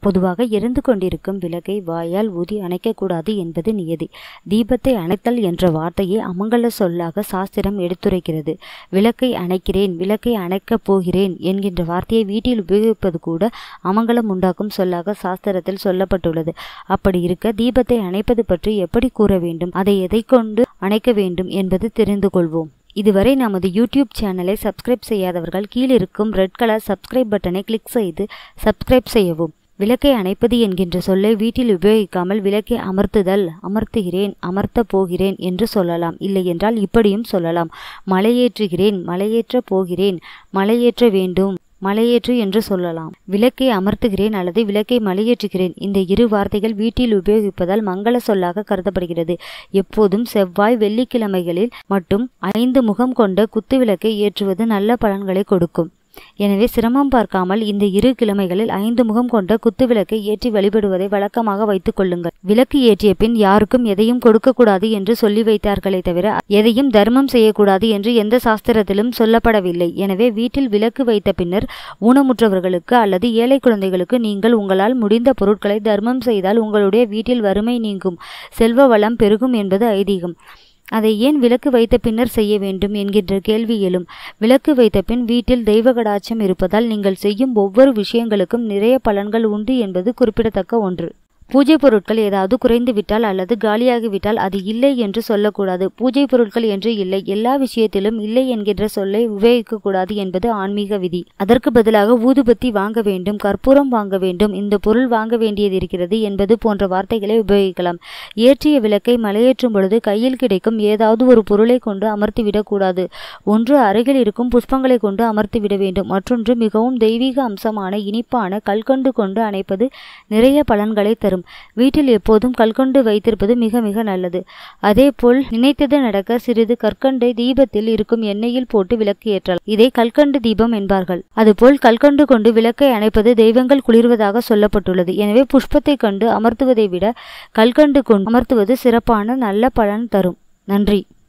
பொதுவாக எரிந்து கொண்டிருக்கும் விளக்கை வாயால் ஊதி அணைக்கக்கூடாது என்பது நியதி தீபத்தை அணைத்தல் என்ற வார்த்தையை அமங்கல சொல்லாக சாஸ்திரம் எடுத்துரைக்கிறது விளக்கை அணைக்கிறேன் விளக்கை அணைக்கப் போகிறேன் என்கின்ற வார்த்தையை வீட்டில் உபயோகிப்பது கூட அமங்கலம் உண்டாக்கும் சொல்லாக சாஸ்திரத்தில் சொல்லப்பட்டுள்ளது அப்படி இருக்க தீபத்தை அணைப்பது பற்றி எப்படி கூற வேண்டும் அதை எதை கொண்டு அணைக்க வேண்டும் என்பது தெரிந்து கொள்வோம் இதுவரை நமது யூடியூப் சேனலை சப்ஸ்கிரைப் செய்யாதவர்கள் கீழிருக்கும் ரெட் கலர் சப்ஸ்கிரைப் பட்டனை கிளிக் செய்து சப்ஸ்கிரைப் செய்யவும் விளக்கை அணைப்பது என்கின்ற சொல்லை வீட்டில் உபயோகிக்காமல் விளக்கை அமர்த்துதல் அமர்த்துகிறேன் அமர்த்த போகிறேன் என்று சொல்லலாம் இல்லையென்றால் இப்படியும் சொல்லலாம் மலையேற்றுகிறேன் மலையேற்ற போகிறேன் மலையேற்ற வேண்டும் மலையேற்று என்று சொல்லலாம் விளக்கை அமர்த்துகிறேன் அல்லது விளக்கை மலையேற்றுகிறேன் இந்த இரு வார்த்தைகள் வீட்டில் உபயோகிப்பதால் மங்கள சொல்லாக கருதப்படுகிறது எப்போதும் செவ்வாய் வெள்ளிக்கிழமைகளில் மட்டும் ஐந்து முகம் கொண்ட குத்து விளக்கை ஏற்றுவது நல்ல பலன்களை கொடுக்கும் எனவே சிரமம் பார்க்காமல் இந்த இரு கிழமைகளில் ஐந்து முகம் கொண்ட குத்து விளக்கை ஏற்றி வழிபடுவதை வழக்கமாக வைத்துக் கொள்ளுங்கள் விளக்கு ஏற்றிய பின் யாருக்கும் எதையும் கொடுக்கக்கூடாது என்று சொல்லி வைத்தார்களே தவிர எதையும் தர்மம் செய்யக்கூடாது என்று எந்த சாஸ்திரத்திலும் சொல்லப்படவில்லை எனவே வீட்டில் விளக்கு வைத்த பின்னர் ஊனமுற்றவர்களுக்கு அல்லது ஏழை குழந்தைகளுக்கு நீங்கள் உங்களால் முடிந்த பொருட்களை தர்மம் செய்தால் உங்களுடைய வீட்டில் வறுமை நீங்கும் செல்வ வளம் பெருகும் என்பது ஐதீகம் அதை ஏன் விளக்கு வைத்த பின்னர் செய்ய வேண்டும் என்கின்ற கேள்வி எழும் விளக்கு வைத்த பின் வீட்டில் தெய்வ கடாட்சம் இருப்பதால் நீங்கள் செய்யும் ஒவ்வொரு விஷயங்களுக்கும் நிறைய பலன்கள் உண்டு என்பது குறிப்பிடத்தக்க ஒன்று பூஜை பொருட்கள் ஏதாவது குறைந்து விட்டால் அல்லது காலியாகிவிட்டால் அது இல்லை என்று சொல்லக்கூடாது பூஜை பொருட்கள் என்று இல்லை எல்லா விஷயத்திலும் இல்லை என்கின்ற சொல்லை உபயோகிக்கக்கூடாது என்பது ஆன்மீக விதி அதற்கு பதிலாக ஊதுபத்தி வாங்க வேண்டும் கற்பூரம் வாங்க வேண்டும் இந்த பொருள் வாங்க வேண்டியது இருக்கிறது என்பது போன்ற வார்த்தைகளை உபயோகிக்கலாம் ஏற்றிய விளக்கை மலையேற்றும் பொழுது கையில் கிடைக்கும் ஏதாவது ஒரு பொருளை கொண்டு அமர்த்திவிடக்கூடாது ஒன்று அருகில் இருக்கும் புஷ்பங்களை கொண்டு அமர்த்திவிட வேண்டும் மற்றொன்று மிகவும் தெய்வீக அம்சமான இனிப்பான கல்கண்டு கொண்டு அணைப்பது நிறைய பலன்களை தரும் வீட்டில் எப்போதும் கல்கண்டு வைத்திருப்பது மிக மிக நல்லது அதேபோல் நினைத்தது நடக்க சிறிது கற்கண்டை தீபத்தில் இருக்கும் எண்ணெயில் போட்டு விளக்கு ஏற்றலாம் இதை கல்கண்டு தீபம் என்பார்கள் அதுபோல் கல்கண்டு கொண்டு விளக்கை அணைப்பது தெய்வங்கள் குளிர்வதாக சொல்லப்பட்டுள்ளது எனவே புஷ்பத்தை கண்டு அமர்த்துவதை விட கல்கண்டு கொண்டு அமர்த்துவது சிறப்பான நல்ல பலன் தரும் நன்றி